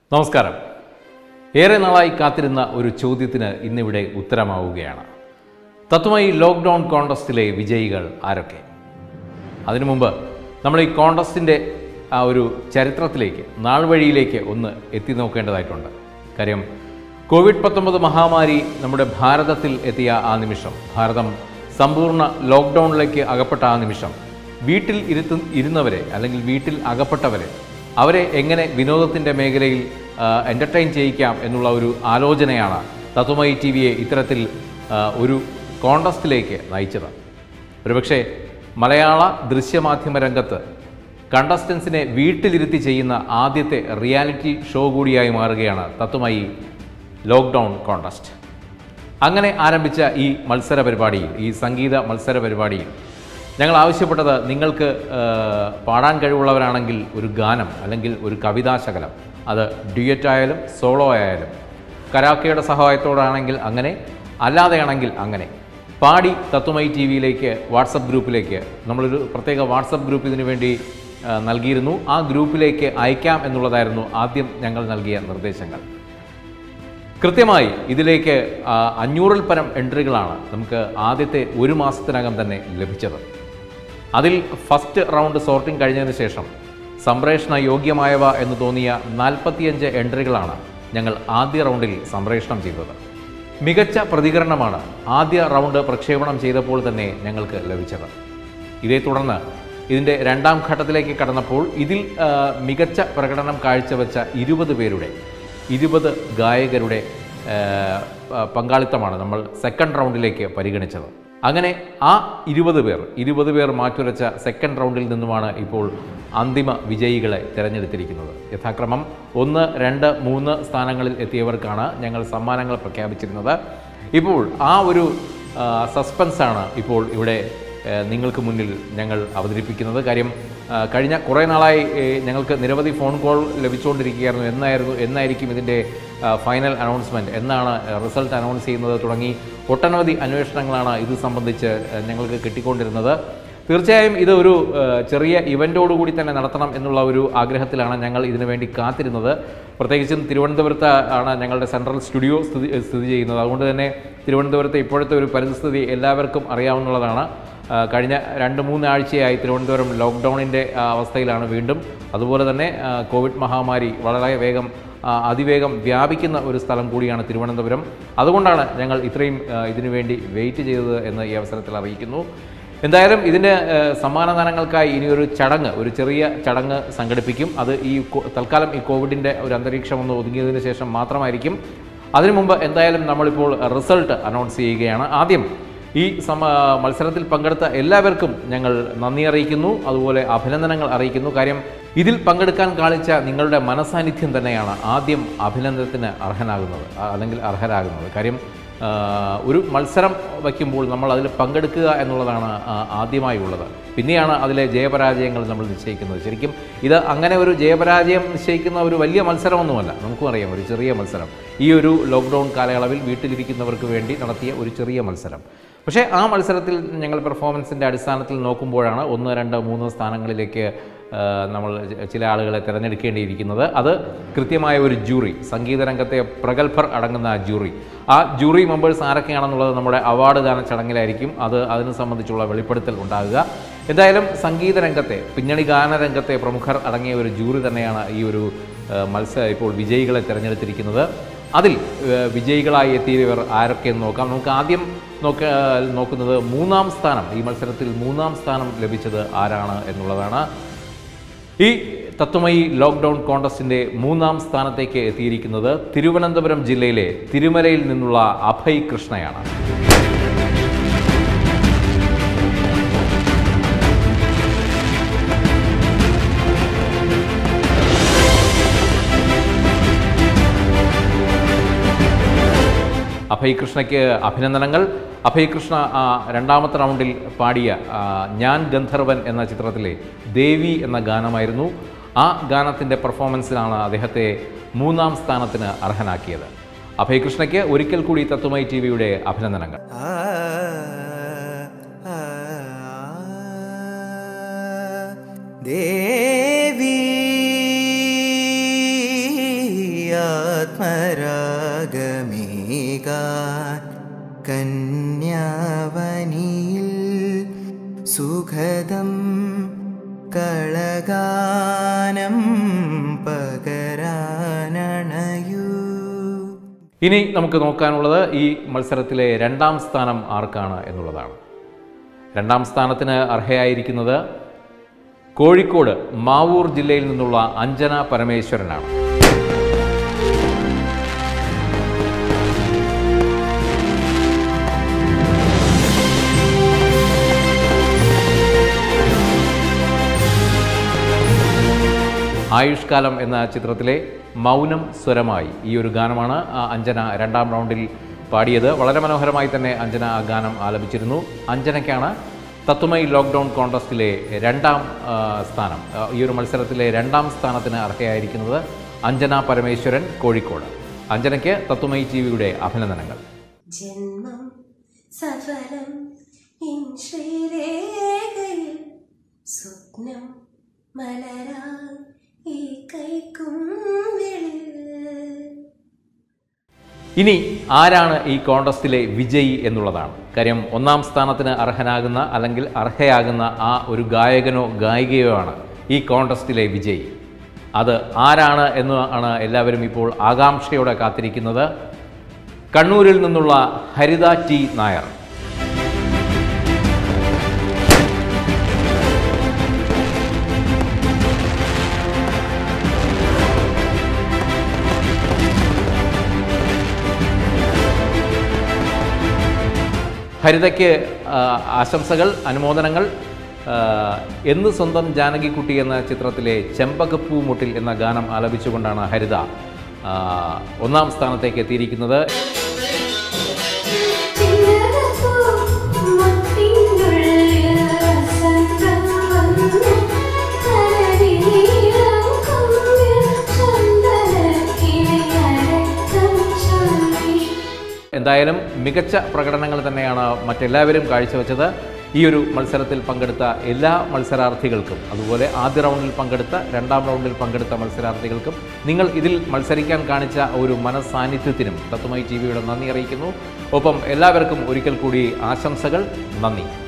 നമസ്കാരം ഏറെ നാളായി കാത്തിരുന്ന ഒരു ചോദ്യത്തിന് ഇന്നിവിടെ ഉത്തരമാവുകയാണ് തത്വമായി ലോക്ക്ഡൗൺ കോൺടസ്റ്റിലെ വിജയികൾ ആരൊക്കെ അതിനു മുമ്പ് നമ്മൾ ഈ കോൺടസ്റ്റിൻ്റെ ആ ഒരു ചരിത്രത്തിലേക്ക് നാൾ വഴിയിലേക്ക് ഒന്ന് എത്തി നോക്കേണ്ടതായിട്ടുണ്ട് കാര്യം കോവിഡ് പത്തൊമ്പത് മഹാമാരി നമ്മുടെ ഭാരതത്തിൽ എത്തിയ ആ നിമിഷം ഭാരതം സമ്പൂർണ്ണ ലോക്ക്ഡൗണിലേക്ക് അകപ്പെട്ട ആ നിമിഷം വീട്ടിൽ ഇരുത്തു ഇരുന്നവരെ അല്ലെങ്കിൽ വീട്ടിൽ അകപ്പെട്ടവരെ അവരെ എങ്ങനെ വിനോദത്തിൻ്റെ മേഖലയിൽ എൻ്റർടൈൻ ചെയ്യിക്കാം എന്നുള്ള ഒരു ആലോചനയാണ് തത്വമയി ടി വിയെ ഇത്തരത്തിൽ ആ, ഒരു കോണ്ടസ്റ്റിലേക്ക് നയിച്ചത് ഒരുപക്ഷെ മലയാള ദൃശ്യമാധ്യമ രംഗത്ത് കണ്ടസ്റ്റൻസിനെ വീട്ടിലിരുത്തി ചെയ്യുന്ന ആദ്യത്തെ റിയാലിറ്റി ഷോ കൂടിയായി മാറുകയാണ് തത്വമയി ലോക്ക്ഡൗൺ കോണ്ടസ്റ്റ് അങ്ങനെ ആരംഭിച്ച ഈ മത്സര പരിപാടിയിൽ ഈ സംഗീത മത്സര പരിപാടിയിൽ ഞങ്ങൾ ആവശ്യപ്പെട്ടത് നിങ്ങൾക്ക് ആ, പാടാൻ കഴിവുള്ളവരാണെങ്കിൽ ഒരു ഗാനം അല്ലെങ്കിൽ ഒരു കവിതാശകലം അത് ഡ്യുയറ്റ് ആയാലും സോളോ ആയാലും കരാക്കയുടെ സഹായത്തോടാണെങ്കിൽ അങ്ങനെ അല്ലാതെയാണെങ്കിൽ അങ്ങനെ പാടി തത്വമയി ടി വിയിലേക്ക് വാട്സപ്പ് ഗ്രൂപ്പിലേക്ക് നമ്മളൊരു പ്രത്യേക വാട്സപ്പ് ഗ്രൂപ്പ് ഇതിനു വേണ്ടി ആ, നൽകിയിരുന്നു ആ ഗ്രൂപ്പിലേക്ക് അയക്കാം എന്നുള്ളതായിരുന്നു ആദ്യം ഞങ്ങൾ നൽകിയ നിർദ്ദേശങ്ങൾ കൃത്യമായി ഇതിലേക്ക് ആ, അഞ്ഞൂറിൽ പരം എൻട്രികളാണ് നമുക്ക് ആദ്യത്തെ ഒരു മാസത്തിനകം തന്നെ ലഭിച്ചത് അതിൽ ഫസ്റ്റ് റൗണ്ട് സോർട്ടിംഗ് കഴിഞ്ഞതിന് ശേഷം സംപ്രേഷണ യോഗ്യമായവ എന്ന് തോന്നിയ നാൽപ്പത്തിയഞ്ച് എൻട്രികളാണ് ഞങ്ങൾ ആദ്യ റൗണ്ടിൽ സംപ്രേഷണം ചെയ്തത് മികച്ച പ്രതികരണമാണ് ആദ്യ റൗണ്ട് പ്രക്ഷേപണം ചെയ്തപ്പോൾ തന്നെ ഞങ്ങൾക്ക് ലഭിച്ചത് ഇതേ തുടർന്ന് ഇതിൻ്റെ രണ്ടാം ഘട്ടത്തിലേക്ക് കടന്നപ്പോൾ ഇതിൽ ആ, മികച്ച പ്രകടനം കാഴ്ചവെച്ച ഇരുപത് പേരുടെ ഇരുപത് ഗായകരുടെ ആ, പ- പങ്കാളിത്തമാണ് നമ്മൾ സെക്കൻഡ് റൗണ്ടിലേക്ക് പരിഗണിച്ചത് അങ്ങനെ ആ ഇരുപത് പേർ ഇരുപത് പേർ മാറ്റുരച്ച സെക്കൻഡ് റൗണ്ടിൽ നിന്നുമാണ് ഇപ്പോൾ അന്തിമ വിജയികളെ തിരഞ്ഞെടുത്തിരിക്കുന്നത് യഥാക്രമം ഒന്ന് രണ്ട് മൂന്ന് സ്ഥാനങ്ങളിൽ എത്തിയവർക്കാണ് ഞങ്ങൾ സമ്മാനങ്ങൾ പ്രഖ്യാപിച്ചിരുന്നത് ഇപ്പോൾ ആ ഒരു ആ, സസ്പെൻസാണ് ഇപ്പോൾ ഇവിടെ ഏ, നിങ്ങൾക്ക് മുന്നിൽ ഞങ്ങൾ അവതരിപ്പിക്കുന്നത് കാര്യം ആ, കഴിഞ്ഞ കുറേ നാളായി ഏ, ഞങ്ങൾക്ക് നിരവധി ഫോൺ കോൾ ലഭിച്ചുകൊണ്ടിരിക്കുകയായിരുന്നു എന്നായിരുന്നു എന്നായിരിക്കും ഇതിൻ്റെ ആ, ഫൈനൽ അനൗൺസ്മെൻറ്റ് എന്നാണ് റിസൾട്ട് അനൗൺസ് ചെയ്യുന്നത് തുടങ്ങി ഒട്ടനവധി അന്വേഷണങ്ങളാണ് ഇത് സംബന്ധിച്ച് ഏ, ഞങ്ങൾക്ക് കിട്ടിക്കൊണ്ടിരുന്നത് തീർച്ചയായും ഇത് ഒരു ഏ, ചെറിയ ഇവൻ്റോടുകൂടി തന്നെ നടത്തണം എന്നുള്ള ഒരു ആഗ്രഹത്തിലാണ് ഞങ്ങൾ ഇതിനു വേണ്ടി കാത്തിരുന്നത് പ്രത്യേകിച്ചും തിരുവനന്തപുരത്ത് ആണ് ഞങ്ങളുടെ സെൻട്രൽ സ്റ്റുഡിയോ സ്ഥിതി സ്ഥിതി ചെയ്യുന്നത് അതുകൊണ്ട് തന്നെ തിരുവനന്തപുരത്തെ ഇപ്പോഴത്തെ ഒരു പരിസ്ഥിതി എല്ലാവർക്കും അറിയാവുന്നതാണ് ആ, കഴിഞ്ഞ രണ്ട് മൂന്ന് ആഴ്ചയായി തിരുവനന്തപുരം ലോക്ക്ഡൗണിൻ്റെ ആ, അവസ്ഥയിലാണ് വീണ്ടും അതുപോലെ തന്നെ ആ, കോവിഡ് മഹാമാരി വളരെ വേഗം ആ, അതിവേഗം വ്യാപിക്കുന്ന ഒരു സ്ഥലം കൂടിയാണ് തിരുവനന്തപുരം അതുകൊണ്ടാണ് ഞങ്ങൾ ഇത്രയും ആ, ഇതിനു വേണ്ടി വെയിറ്റ് ചെയ്തത് എന്ന് ഈ അവസരത്തിൽ അറിയിക്കുന്നു എന്തായാലും ഇതിൻ്റെ ആ, സമ്മാനദാനങ്ങൾക്കായി ഇനിയൊരു ചടങ്ങ് ഒരു ചെറിയ ചടങ്ങ് സംഘടിപ്പിക്കും അത് ഈ കോ- തൽക്കാലം ഈ കോവിഡിൻ്റെ ഒരു അന്തരീക്ഷം ഒന്ന് ഒതുങ്ങിയതിന് ശേഷം മാത്രമായിരിക്കും അതിനു മുമ്പ് എന്തായാലും നമ്മളിപ്പോൾ റിസൾട്ട് അനൗൺസ് ചെയ്യുകയാണ് ആദ്യം ഈ സമ മത്സരത്തിൽ പങ്കെടുത്ത എല്ലാവർക്കും ഞങ്ങൾ നന്ദി അറിയിക്കുന്നു അതുപോലെ അഭിനന്ദനങ്ങൾ അറിയിക്കുന്നു കാര്യം ഇതിൽ പങ്കെടുക്കാൻ കാണിച്ച നിങ്ങളുടെ മനസാന്നിധ്യം തന്നെയാണ് ആദ്യം അഭിനന്ദനത്തിന് അർഹനാകുന്നത് ആ, അല്ലെങ്കിൽ അർഹരാകുന്നത് കാര്യം ആ, ഒരു മത്സരം വയ്ക്കുമ്പോൾ നമ്മൾ അതിൽ പങ്കെടുക്കുക എന്നുള്ളതാണ് ആ, ആദ്യമായി ഉള്ളത് പിന്നെയാണ് അതിലെ ജയപരാജയങ്ങൾ നമ്മൾ നിശ്ചയിക്കുന്നത് ശരിക്കും ഇത് അങ്ങനെ ഒരു ജയപരാജയം നിശ്ചയിക്കുന്ന ഒരു വലിയ മത്സരമൊന്നുമല്ല നമുക്കും അറിയാം ഒരു ചെറിയ മത്സരം ഈ ഒരു ലോക്ക്ഡൗൺ കാലയളവിൽ വീട്ടിലിരിക്കുന്നവർക്ക് വേണ്ടി നടത്തിയ ഒരു ചെറിയ മത്സരം പക്ഷേ ആ മത്സരത്തിൽ ഞങ്ങൾ പെർഫോമൻസിൻ്റെ അടിസ്ഥാനത്തിൽ നോക്കുമ്പോഴാണ് ഒന്ന് രണ്ട് മൂന്ന് സ്ഥാനങ്ങളിലേക്ക് ആ, നമ്മൾ ച- ചില ആളുകളെ തിരഞ്ഞെടുക്കേണ്ടിയിരിക്കുന്നത് അത് കൃത്യമായ ഒരു ജൂറി സംഗീത രംഗത്തെ പ്രഗത്ഭർ അടങ്ങുന്ന ആ ജൂറി ആ ജൂറി മെമ്പേഴ്സ് ആരൊക്കെയാണെന്നുള്ളത് നമ്മുടെ അവാർഡ് ദാന ചടങ്ങിലായിരിക്കും അത് അതിനെ സംബന്ധിച്ചുള്ള വെളിപ്പെടുത്തൽ ഉണ്ടാകുക എന്തായാലും സംഗീത രംഗത്തെ പിന്നണി ഗാന രംഗത്തെ പ്രമുഖർ അടങ്ങിയ ഒരു ജൂറി തന്നെയാണ് ഈ ഒരു ആ, മത്സര ഇപ്പോൾ വിജയികളെ തിരഞ്ഞെടുത്തിരിക്കുന്നത് അതിൽ ഏഹ്, വിജയികളായി എത്തിയവർ ആരൊക്കെയെന്ന് നോക്കാം നമുക്ക് ആദ്യം നോക്ക നോക്കുന്നത് മൂന്നാം സ്ഥാനം ഈ മത്സരത്തിൽ മൂന്നാം സ്ഥാനം ലഭിച്ചത് ആരാണ് എന്നുള്ളതാണ് ഈ തത്വമയി ലോക്ക്ഡൗൺ കോണ്ടസ്റ്റിൻ്റെ മൂന്നാം സ്ഥാനത്തേക്ക് എത്തിയിരിക്കുന്നത് തിരുവനന്തപുരം ജില്ലയിലെ തിരുമലയിൽ നിന്നുള്ള അഭയ് കൃഷ്ണയാണ് അഭയ് കൃഷ്ണയ്ക്ക് അഭിനന്ദനങ്ങൾ അഭയ് കൃഷ്ണ ആ, രണ്ടാമത്തെ റൗണ്ടിൽ പാടിയ ആ, ഞാൻ ഗന്ധർവൻ എന്ന ചിത്രത്തിലെ ദേവി എന്ന ഗാനമായിരുന്നു ആ ഗാനത്തിൻ്റെ പെർഫോമൻസിലാണ് അദ്ദേഹത്തെ മൂന്നാം സ്ഥാനത്തിന് അർഹനാക്കിയത് അഭയ് കൃഷ്ണയ്ക്ക് ഒരിക്കൽ കൂടി തത്വമൈ ടി വിയുടെ അഭിനന്ദനങ്ങൾ ആ ആ ദേവി കളഗാനം പകരാനണയൂ ഇനി നമുക്ക് നോക്കാനുള്ളത് ഈ മത്സരത്തിലെ രണ്ടാം സ്ഥാനം ആർക്കാണ് എന്നുള്ളതാണ് രണ്ടാം സ്ഥാനത്തിന് അർഹയായിരിക്കുന്നത് കോഴിക്കോട് മാവൂർ ജില്ലയിൽ നിന്നുള്ള അഞ്ജന പരമേശ്വരനാണ് ആയുഷ്കാലം എന്ന ചിത്രത്തിലെ മൗനം സ്വരമായി ഈ ഒരു ഗാനമാണ് ആ അഞ്ജന രണ്ടാം റൗണ്ടിൽ പാടിയത് വളരെ മനോഹരമായി തന്നെ അഞ്ജന ആ ഗാനം ആലപിച്ചിരുന്നു അഞ്ജനയ്ക്കാണ് തത്വമയി ലോക്ക്ഡൗൺ കോൺടസ്റ്റിലെ രണ്ടാം ആ, സ്ഥാനം ആ, ഈ ഒരു മത്സരത്തിലെ രണ്ടാം സ്ഥാനത്തിന് അർഹയായിരിക്കുന്നത് അഞ്ജന പരമേശ്വരൻ കോഴിക്കോട് അഞ്ജനയ്ക്ക് തത്വമയി ടി വിയുടെ അഭിനന്ദനങ്ങൾ ജന്മം സഫലം ഇൻ ശ്രീരേഖയിൽ സ്വപ്നം മലരാ ഈ കൈക്കുമ്പിളിൽ ഇനി ആരാണ് ഈ കോൺടസ്റ്റിലെ വിജയി എന്നുള്ളതാണ് കാര്യം ഒന്നാം സ്ഥാനത്തിന് അർഹനാകുന്ന അല്ലെങ്കിൽ അർഹയാകുന്ന ആ ഒരു ഗായകനോ ഗായികയോ ആണ് ഈ കോൺടസ്റ്റിലെ വിജയി അത് ആരാണ് എന്ന് ആണ് എല്ലാവരും ഇപ്പോൾ ആകാംക്ഷയോടെ കാത്തിരിക്കുന്നത് കണ്ണൂരിൽ നിന്നുള്ള ഹരിത ടി നായർ ഹരിതയ്ക്ക് ആ, ആശംസകൾ അനുമോദനങ്ങൾ ആ, എന്ന് സ്വന്തം ജാനകിക്കുട്ടി എന്ന ചിത്രത്തിലെ ചെമ്പകപ്പൂ മുട്ടിൽ എന്ന ഗാനം ആലപിച്ചുകൊണ്ടാണ് ഹരിത ആ, ഒന്നാം സ്ഥാനത്തേക്ക് എത്തിയിരിക്കുന്നത് ചിന്നരപ്പൂ മത്തിനുള്ളിൽ വസന്തം വന്നു കരനീളം കൊമ്പിൽ ചന്ദനക്കിളിയരക്തം ചൊല്ലി എന്തായാലും മികച്ച പ്രകടനങ്ങൾ തന്നെയാണ് മറ്റെല്ലാവരും കാഴ്ചവെച്ചത് ഈ ഒരു മത്സരത്തിൽ പങ്കെടുത്ത എല്ലാ മത്സരാർത്ഥികൾക്കും അതുപോലെ ആദ്യ റൗണ്ടിൽ പങ്കെടുത്ത രണ്ടാം റൗണ്ടിൽ പങ്കെടുത്ത മത്സരാർത്ഥികൾക്കും നിങ്ങൾ ഇതിൽ മത്സരിക്കാൻ കാണിച്ച ഒരു മനസ്സാന്നിധ്യത്തിനും തത്വമായി ടി വിയുടെ നന്ദി അറിയിക്കുന്നു ഒപ്പം എല്ലാവർക്കും ഒരിക്കൽ കൂടി ആശംസകൾ നന്ദി